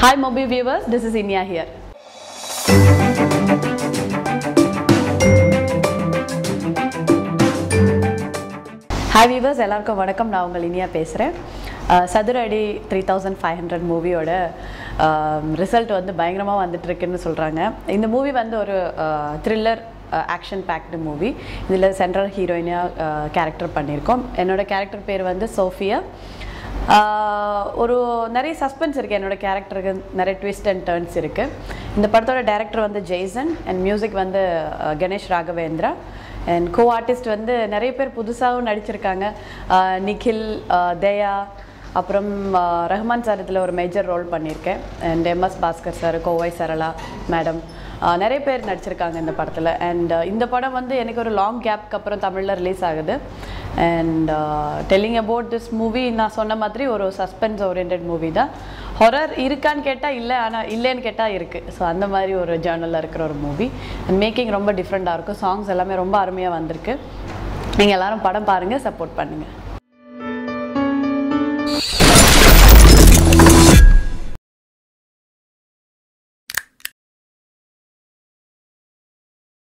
Hi Mobi viewers, this is Inya here. Hi viewers எல்லாருக்கும் வணக்கம் நான் உங்கள் இனியா பேசுகிறேன் Sathura Adi three thousand five hundred மூவியோட ரிசல்ட் வந்து பயங்கரமாக வந்துட்டுருக்குன்னு சொல்கிறாங்க இந்த மூவி வந்து ஒரு த்ரில்லர் ஆக்ஷன் பேக்டு மூவி இதில் சென்ட்ரல் ஹீரோயினாக கேரக்டர் பண்ணியிருக்கோம் என்னோட கேரக்டர் பேர் வந்து சோஃபியா ஆஹ் ஒரு நிறைய சஸ்பென்ஸ் இருக்குது என்னோட கேரக்டருக்கு நிறைய ட்விஸ்ட் அண்ட் டர்ன்ஸ் இருக்குது இந்த படத்தோட டைரக்டர் வந்து ஜெய்சன் அண்ட் மியூசிக் வந்து ah, Ganesh Raghavendra and co artist வந்து நிறைய பேர் புதுசாகவும் நடிச்சிருக்காங்க ஆஹ், நிখিல் ஆஹ், தயா அப்புறம் ஆஹ், ரஹ்மான் சார் இதில் ஒரு மேஜர் ரோல் பண்ணியிருக்கேன் and M S Bhaskar sir Kovai Sarala madam ஆஹ் நிறைய பேர் நடிச்சிருக்காங்க இந்த படத்தில் அண்ட் இந்த படம் வந்து எனக்கு ஒரு லாங் கேப்க்கு அப்புறம் தமிழில் ரிலீஸ் ஆகுது and telling about this movie நான் சொன்ன மாதிரி ஒரு சஸ்பென்ஸ் ஓரியன்ட் மூவி தான் ஹொரர் இருக்கான்னு கேட்டால் இல்லை ஆனால் இல்லைன்னு கேட்டால் இருக்குது ஸோ அந்த மாதிரி ஒரு ஜேர்னலில் இருக்கிற ஒரு மூவி அண்ட் மேக்கிங் ரொம்ப டிஃப்ரெண்ட்டாக இருக்கும் சாங்ஸ் எல்லாமே ரொம்ப அருமையாக வந்திருக்கு நீங்கள் எல்லாரும் படம் பாருங்கள் சப்போர்ட் பண்ணுங்கள்